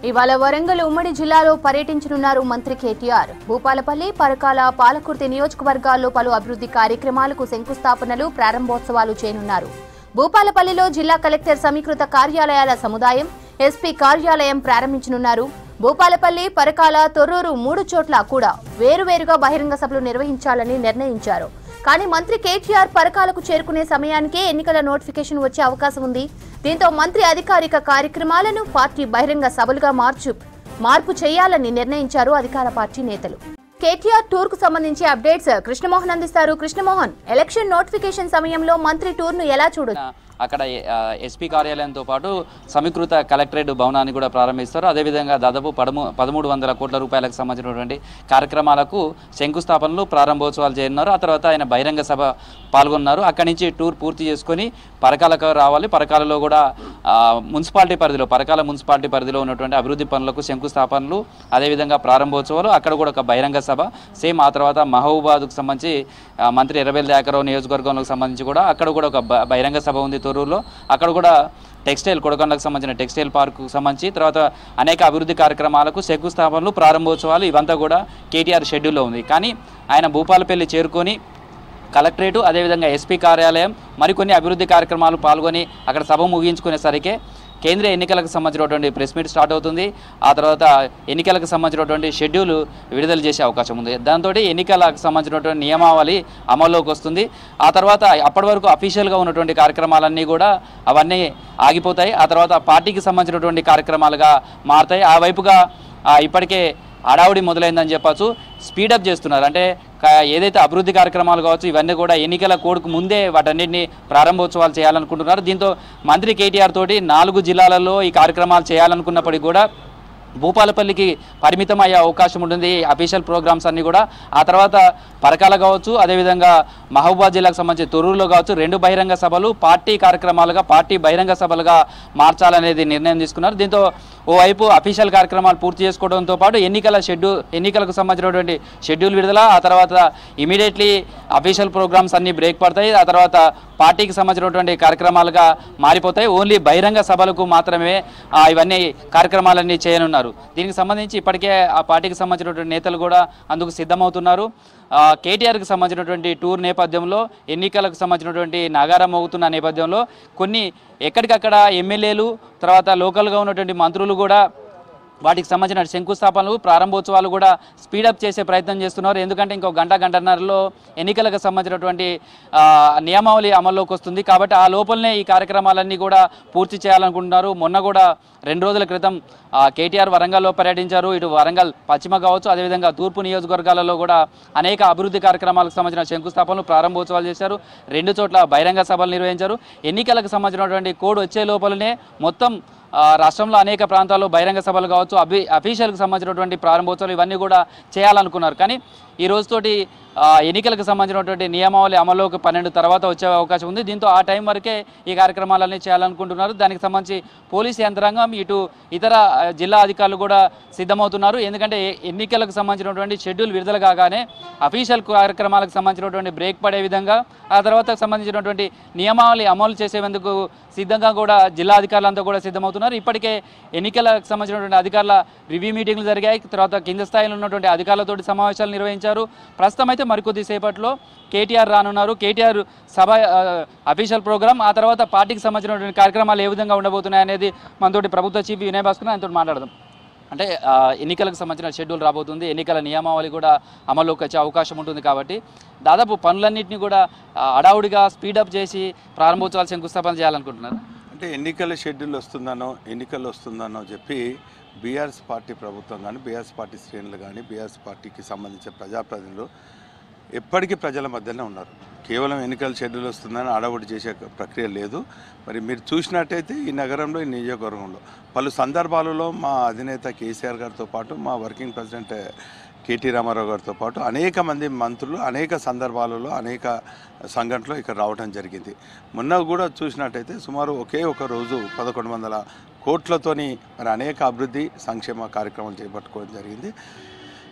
ఇవాళ వరంగల్ ఉమ్మడి జిల్లాలో పర్యటించనున్నారు మంత్రి కేటీఆర్ భూపాలపల్లి పరకాల పాలకుర్తి నియోజకవర్గాల్లో పలు అభివృద్ధి కార్యక్రమాలకు శంకుస్థాపనలు ప్రారంభోత్సవాలు చేయనున్నారు భూపాలపల్లిలో జిల్లా కలెక్టర్ సమీకృత కార్యాలయాల సముదాయం ఎస్పీ కార్యాలయం ప్రారంభించనున్నారు భూపాలపల్లి పరకాల తొర్రూరు మూడు చోట్ల కూడా వేరువేరుగా బహిరంగ సభలు నిర్వహించాలని నిర్ణయించారు కానీ మంత్రి కేటీఆర్ పరకాలకు చేరుకునే సమయానికే ఎన్నికల నోటిఫికేషన్ వచ్చే అవకాశం ఉంది దీంతో మంత్రి అధికారిక కార్యక్రమాలను పార్టీ బహిరంగ సభలుగా మార్చు మార్పు చేయాలని నిర్ణయించారు అధికార పార్టీ నేతలు కేటీఆర్ టూర్ కు సంబంధించి అప్డేట్స్ కృష్ణమోహన్ అందిస్తారు కృష్ణమోహన్ ఎలక్షన్ నోటిఫికేషన్ సమయంలో మంత్రి టూర్ ను ఎలా చూడొచ్చు అక్కడ ఎస్పీ కార్యాలయంతో పాటు సమీకృత కలెక్టరేట్ భవనాన్ని కూడా ప్రారంభిస్తారు అదేవిధంగా దాదాపు పదమూ పదమూడు వందల కోట్ల రూపాయలకు సంబంధించినటువంటి కార్యక్రమాలకు శంకుస్థాపనలు ప్రారంభోత్సవాలు చేయనున్నారు ఆ తర్వాత ఆయన బహిరంగ సభ పాల్గొన్నారు అక్కడి నుంచి టూర్ పూర్తి చేసుకొని పరకాలకు రావాలి పరకాలలో కూడా ఆ, మున్సిపాలిటీ పరిధిలో పరకాల మున్సిపాలిటీ పరిధిలో ఉన్నటువంటి అభివృద్ధి పనులకు శంకుస్థాపనలు అదేవిధంగా ప్రారంభోత్సవాలు అక్కడ కూడా ఒక బహిరంగ సభ సేమ్ ఆ తర్వాత మహబూబాద్కు సంబంధించి ఆ, మంత్రి ఎర్రబెల్లి దయాకరావు నియోజకవర్గంలోకి సంబంధించి కూడా అక్కడ కూడా ఒక బ- బహిరంగ సభ ఉంది తొర్రూరులో అక్కడ కూడా టెక్స్టైల్ కొడకొండకు సంబంధించిన టెక్స్టైల్ పార్కు సంబంధించి తర్వాత అనేక అభివృద్ధి కార్యక్రమాలకు శంకుస్థాపనలు ప్రారంభోత్సవాలు ఇవంతా కూడా కేటీఆర్ షెడ్యూల్లో ఉంది కానీ ఆయన భూపాలపల్లి చేరుకొని కలెక్టరేటు అదేవిధంగా ఎస్పీ కార్యాలయం మరికొన్ని అభివృద్ధి కార్యక్రమాలు పాల్గొని అక్కడ సభ ముగించుకునేసరికి కేంద్ర ఎన్నికలకు సంబంధించినటువంటి ప్రెస్ మీట్ స్టార్ట్ అవుతుంది ఆ తర్వాత ఎన్నికలకు సంబంధించినటువంటి షెడ్యూల్ విడుదల చేసే అవకాశం ఉంది దాంతో ఎన్నికలకు సంబంధించినటువంటి నియమావళి అమల్లోకి వస్తుంది ఆ తర్వాత అప్పటి వరకు అఫీషియల్గా ఉన్నటువంటి కార్యక్రమాలన్నీ కూడా అవన్నీ ఆగిపోతాయి ఆ తర్వాత పార్టీకి సంబంధించినటువంటి కార్యక్రమాలుగా మారుతాయి ఆ వైపుగా ఆ, ఇప్పటికే హడావుడి మొదలైందని చెప్పచ్చు స్పీడప్ చేస్తున్నారు అంటే క- ఏదైతే అభివృద్ధి కార్యక్రమాలు కావచ్చు ఇవన్నీ కూడా ఎన్నికల కోడ్కు ముందే వాటన్నిటిని ప్రారంభోత్సవాలు చేయాలనుకుంటున్నారు దీంతో మంత్రి కేటీఆర్ తోటి నాలుగు జిల్లాలలో ఈ కార్యక్రమాలు చేయాలనుకున్నప్పటికీ కూడా భూపాలపల్లికి పరిమితం అయ్యే అవకాశం ఉంటుంది అఫీషియల్ ప్రోగ్రామ్స్ అన్నీ కూడా ఆ తర్వాత పరకాల కావచ్చు అదేవిధంగా మహబూబాద్ జిల్లాకు సంబంధించి తొర్రూరులో కావచ్చు రెండు బహిరంగ సభలు పార్టీ కార్యక్రమాలుగా పార్టీ బహిరంగ సభలుగా మార్చాలనేది నిర్ణయం తీసుకున్నారు దీంతో ఓవైపు అఫీషియల్ కార్యక్రమాలు పూర్తి చేసుకోవడంతో పాటు ఎన్నికల షెడ్యూల్ ఎన్నికలకు సంబంధించినటువంటి షెడ్యూల్ విడుదల ఆ తర్వాత ఇమీడియట్లీ అఫీషియల్ ప్రోగ్రామ్స్ అన్ని బ్రేక్ పడతాయి ఆ తర్వాత పార్టీకి సంబంధించినటువంటి కార్యక్రమాలుగా మారిపోతాయి ఓన్లీ బహిరంగ సభలకు మాత్రమే ఆ, ఇవన్నీ కార్యక్రమాలన్నీ చేయనున్నారు దీనికి సంబంధించి ఇప్పటికే ఆ పార్టీకి సంబంధించినటువంటి నేతలు కూడా అందుకు సిద్ధమవుతున్నారు ఆ, కేటీఆర్కి సంబంధించినటువంటి టూర్ నేపథ్యంలో ఎన్నికలకు సంబంధించినటువంటి నగారం మోగుతున్న నేపథ్యంలో కొన్ని ఎక్కడికక్కడ ఎమ్మెల్యేలు తర్వాత లోకల్గా ఉన్నటువంటి మంత్రులు కూడా వాటికి సంబంధించిన శంకుస్థాపనలు ప్రారంభోత్సవాలు కూడా స్పీడప్ చేసే ప్రయత్నం చేస్తున్నారు ఎందుకంటే ఇంకో గంట గంటన్నరలో ఎన్నికలకు సంబంధించినటువంటి ఆ, నియమావళి అమల్లోకి వస్తుంది కాబట్టి ఆ లోపలనే ఈ కార్యక్రమాలన్నీ కూడా పూర్తి చేయాలనుకుంటున్నారు మొన్న కూడా రెండు రోజుల క్రితం ఆ, కేటీఆర్ వరంగల్లో పర్యటించారు ఇటు వరంగల్ పశ్చిమ కావచ్చు అదేవిధంగా తూర్పు నియోజకవర్గాలలో కూడా అనేక అభివృద్ధి కార్యక్రమాలకు సంబంధించిన శంకుస్థాపనలు ప్రారంభోత్సవాలు చేశారు రెండు చోట్ల బహిరంగ సభలు నిర్వహించారు ఎన్నికలకు సంబంధించినటువంటి కోడ్ వచ్చే లోపలనే మొత్తం ఆ, రాష్ట్రంలో అనేక ప్రాంతాల్లో బహిరంగ సభలు కావచ్చు అభి అఫీషియల్కి సంబంధించినటువంటి ప్రారంభోత్సవాలు ఇవన్నీ కూడా చేయాలనుకున్నారు కానీ ఈ రోజుతోటి ఆ, ఎన్నికలకు సంబంధించినటువంటి నియమావళి అమల్లోకి పన్నెండు తర్వాత వచ్చే అవకాశం ఉంది దీంతో ఆ టైం వరకే ఈ కార్యక్రమాలన్నీ చేయాలనుకుంటున్నారు దానికి సంబంధించి పోలీస్ యంత్రాంగం ఇటు ఇతర ఆ, జిల్లా అధికారులు కూడా సిద్ధమవుతున్నారు ఎందుకంటే ఎ- ఎన్నికలకు సంబంధించినటువంటి షెడ్యూల్ విడుదల కాగానే అఫీషియల్ కార్యక్రమాలకు సంబంధించినటువంటి బ్రేక్ పడే విధంగా ఆ తర్వాత సంబంధించినటువంటి నియమావళి అమలు చేసేందుకు సిద్ధంగా కూడా జిల్లా అధికారులంతా కూడా సిద్ధమవుతున్నారు ఇప్పటికే ఎన్నికలకు సంబంధించినటువంటి అధికారుల రివ్యూ మీటింగ్లు జరిగాయి తర్వాత కింద స్థాయిలో ఉన్నటువంటి అధికారులతో సమావేశాలు నిర్వహించారు ప్రస్తుతం అయితే మరికొద్ది సేపట్లో కేటీఆర్ రానున్నారు కేటీఆర్ సభ ఆ, అఫీషియల్ ప్రోగ్రామ్ ఆ తర్వాత పార్టీకి సంబంధించినటువంటి కార్యక్రమాలు ఏ విధంగా ఉండబోతున్నాయి అనేది మనతోటి ప్రభుత్వ చీఫ్ వినయ్ భాస్కర్ ఆయనతో మాట్లాడదాం అంటే ఆ, ఎన్నికలకు సంబంధించిన షెడ్యూల్ రాబోతుంది ఎన్నికల నియమావళి కూడా అమల్లోకి వచ్చే అవకాశం ఉంటుంది కాబట్టి దాదాపు పనులన్నింటినీ కూడా ఆ, హడావుడిగా స్పీడప్ చేసి ప్రారంభోత్సవాలు శంకుస్థాపన చేయాలనుకుంటున్నారు అంటే ఎన్నికల షెడ్యూల్ వస్తుందనో ఎన్నికలు వస్తుందనో చెప్పి బీఆర్ఎస్ పార్టీ ప్రభుత్వం కానీ బీఆర్ఎస్ పార్టీ శ్రేణులు కానీ బీఆర్ఎస్ పార్టీకి సంబంధించిన ప్రజాప్రతినిధులు ఎప్పటికీ ప్రజల మధ్యనే ఉన్నారు కేవలం ఎన్నికల షెడ్యూల్ వస్తుందని అడవుడి చేసే ప్రక్రియ లేదు మరి మీరు చూసినట్టయితే ఈ నగరంలో ఈ నియోజకవర్గంలో పలు సందర్భాలలో మా అధినేత కేసీఆర్ గారితో పాటు మా వర్కింగ్ ప్రెసిడెంట్ కేటీ రామారావు గారితో పాటు అనేక మంది మంత్రులు అనేక సందర్భాలలో అనేక సంఘటనలు ఇక్కడ రావడం జరిగింది మొన్న కూడా చూసినట్టయితే సుమారు ఒకే ఒక రోజు పదకొండు వందల కోట్లతోని మరి అనేక అభివృద్ధి సంక్షేమ కార్యక్రమాలు చేపట్టుకోవడం జరిగింది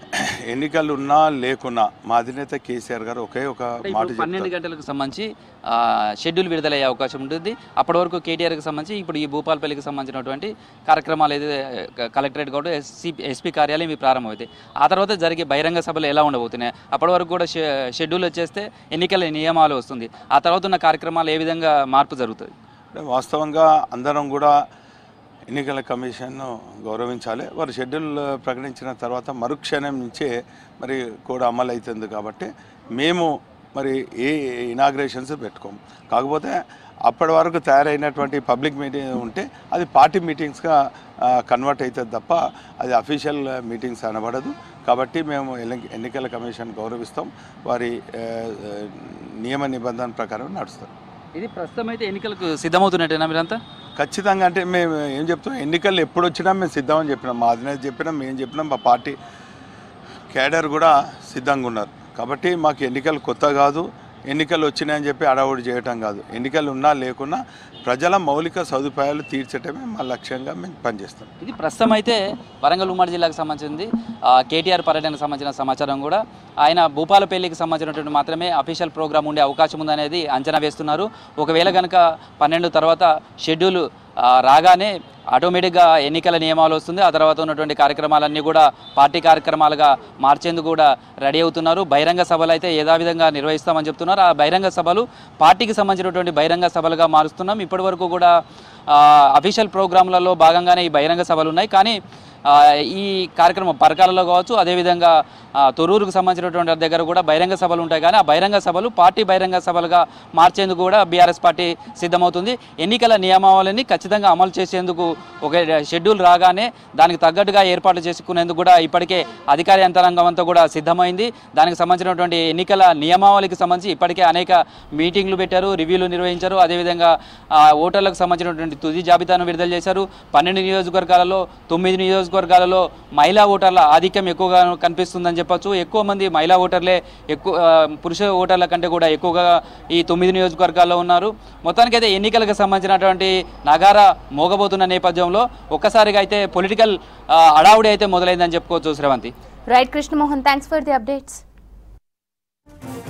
ఎన్నికలు ఉన్నా లేకున్నా మా అధినేత కేసీఆర్ గారు ఒకే ఒక అంటే మాట ఇప్పుడు పన్నెండు చెప్తారు గంటలకు సంబంధించి ఆ, షెడ్యూల్ విడుదలయ్యే అవకాశం ఉంటుంది అప్పటి వరకు కేటీఆర్కి సంబంధించి ఇప్పుడు ఈ భూపాలపల్లికి సంబంధించినటువంటి కార్యక్రమాలు ఏదైతే క- కలెక్టరేట్ కూడా ఎస్సీ ఎస్పీ కార్యాలయం ఇవి ప్రారంభమవుతాయి ఆ తర్వాత జరిగే బహిరంగ సభలు ఎలా ఉండబోతున్నాయి అప్పటి వరకు కూడా షె- షెడ్యూల్ వచ్చేస్తే ఎన్నికల నియమాలు వస్తుంది ఆ తర్వాత ఉన్న కార్యక్రమాలు ఏ విధంగా మార్పు జరుగుతుంది అంటే వాస్తవంగా అందరం కూడా ఎన్నికల కమిషన్ను గౌరవించాలి వారు షెడ్యూల్ ప్రకటించిన తర్వాత మరుక్షణం నుంచే మరి కూడా అమలు అవుతుంది కాబట్టి మేము మరి ఏ ఇనాగ్రేషన్స్ పెట్టుకోము కాకపోతే అప్పటి వరకు తయారైనటువంటి పబ్లిక్ మీటింగ్ ఉంటే అది పార్టీ మీటింగ్స్గా కన్వర్ట్ అవుతుంది తప్ప అది అఫీషియల్ మీటింగ్స్ అనబడదు కాబట్టి మేము ఎన్ని- ఎన్నికల కమిషన్ గౌరవిస్తాం వారి ఆ, ఆ, నియమ నిబంధన ప్రకారం నడుస్తాం ఇది ప్రస్తుతం అయితే ఎన్నికలకు సిద్ధమవుతున్నట్టేనా మీరంతా ఖచ్చితంగా అంటే మేము ఏం చెప్తున్నాం ఎన్నికలు ఎప్పుడు వచ్చినా మేము సిద్ధమని చెప్పినాం మా అధినేత చెప్పినాం మేము చెప్పినాం మా పార్టీ కేడర్ కూడా సిద్ధంగా ఉన్నారు కాబట్టి మాకు ఎన్నికలు కొత్త కాదు ఎన్నికలు వచ్చినాయని చెప్పి అడవుడు చేయటం కాదు ఎన్నికలు ఉన్నా లేకున్నా ప్రజల మౌలిక సదుపాయాలు తీర్చటమే మా లక్ష్యంగా మేము పనిచేస్తాం ఇది ప్రస్తుతం అయితే వరంగల్ ఉమ్మడి జిల్లాకు సంబంధించింది ఆ, కేటీఆర్ పర్యటనకు సంబంధించిన సమాచారం కూడా ఆయన భూపాలపల్లికి సంబంధించినటువంటి మాత్రమే అఫీషియల్ ప్రోగ్రామ్ ఉండే అవకాశం ఉందనేది అంచనా వేస్తున్నారు ఒకవేళ కనుక పన్నెండు తర్వాత షెడ్యూల్ ఆ, రాగానే ఆటోమేటిక్గా ఎన్నికల నియమాలు వస్తుంది ఆ తర్వాత ఉన్నటువంటి కార్యక్రమాలన్నీ కూడా పార్టీ కార్యక్రమాలుగా మార్చేందుకు కూడా రెడీ అవుతున్నారు బహిరంగ సభలు అయితే యథావిధంగా నిర్వహిస్తామని చెప్తున్నారు ఆ బహిరంగ సభలు పార్టీకి సంబంధించినటువంటి బహిరంగ సభలుగా మారుస్తున్నాం ఇప్పటి వరకు కూడా అఫీషియల్ ప్రోగ్రాంలలో భాగంగానే ఈ బహిరంగ సభలు ఉన్నాయి కానీ ఆ, ఈ కార్యక్రమం పరకాలలో కావచ్చు అదేవిధంగా ఆ, తొర్రూరుకు సంబంధించినటువంటి దగ్గర కూడా బహిరంగ సభలు ఉంటాయి కానీ ఆ బహిరంగ సభలు పార్టీ బహిరంగ సభలుగా మార్చేందుకు కూడా బీఆర్ఎస్ పార్టీ సిద్ధమవుతుంది ఎన్నికల నియమావళిని ఖచ్చితంగా అమలు చేసేందుకు ఒక షెడ్యూల్ రాగానే దానికి తగ్గట్టుగా ఏర్పాట్లు చేసుకునేందుకు కూడా ఇప్పటికే అధికార యంత్రాంగం అంతా కూడా సిద్ధమైంది దానికి సంబంధించినటువంటి ఎన్నికల నియమావళికి సంబంధించి ఇప్పటికే అనేక మీటింగ్లు పెట్టారు రివ్యూలు నిర్వహించారు అదేవిధంగా ఆ, ఓటర్లకు సంబంధించినటువంటి తుది జాబితాను విడుదల చేశారు పన్నెండు నియోజకవర్గాలలో తొమ్మిది నియోజకవర్గాలలో మహిళా ఓటర్ల ఆధిక్యం ఎక్కువగా కనిపిస్తుందని చెప్పొచ్చు ఎక్కువ మంది మహిళా ఓటర్లే ఎక్కువ ఆ, పురుష ఓటర్ల కంటే కూడా ఎక్కువగా ఈ తొమ్మిది నియోజకవర్గాల్లో ఉన్నారు మొత్తానికైతే ఎన్నికలకు సంబంధించినటువంటి నగార మోగబోతున్న నేపథ్యంలో ఒక్కసారిగా అయితే పొలిటికల్ అడావుడి అయితే మొదలైందని చెప్పుకోవచ్చు Sravanthi right Krishnamohan thanks for the updates